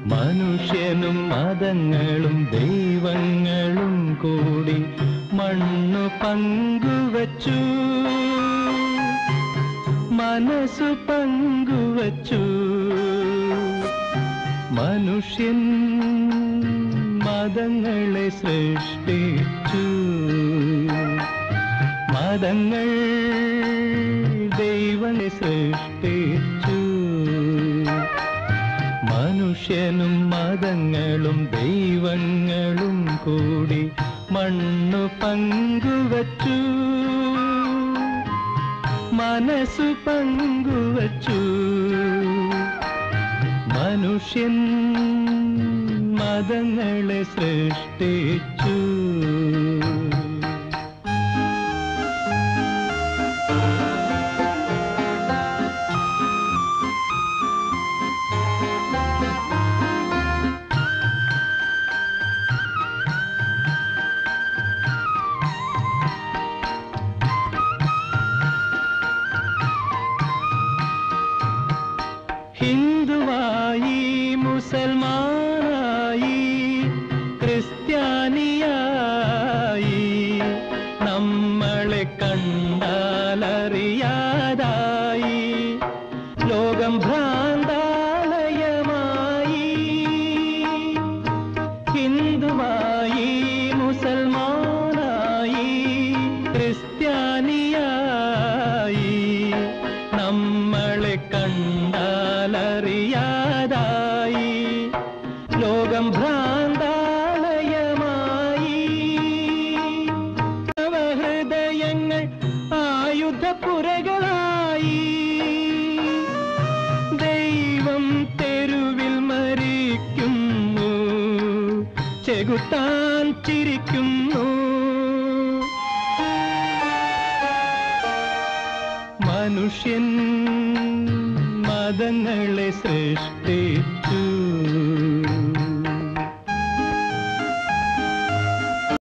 മനുഷ്യനും മതങ്ങളും ദൈവങ്ങളും കൂടി മണ്ണു പങ്കുവച്ചു മനസ്സു പങ്കുവച്ചു മനുഷ്യൻ മതങ്ങളെ സൃഷ്ടിച്ചു മതങ്ങൾ ദൈവനെ സൃഷ്ടിച്ചു മനുഷ്യനും മതങ്ങളും ദൈവങ്ങളും കൂടി മണ്ണു പങ്കുവച്ചു മനസ്സു പങ്കുവച്ചു മനുഷ്യൻ മതങ്ങളെ സൃഷ്ടിച്ചു ഹിന്ദുവായി മുസൽമാനായി ക്രിസ്ത്യാനിയായി നമ്മളെ കണ്ടാലറിയാതായി ലോകം ഭ്രാന്താലയമായി ഹിന്ദുവായി മുസൽമാനായി ക്രിസ്ത്യാനിയായി നമ്മളെ കണ്ടാലറിയാതായി ലോകം ഭ്രാന്താലയമായി നവഹൃദയങ്ങൾ ആയുധപ്പുരകളായി ദൈവം തെരുവിൽ മരിക്കുന്നു ചെകുത്താൻ ചിരിക്കുന്നു മനുഷ്യൻ മതങ്ങളെ സൃഷ്ടിച്ചു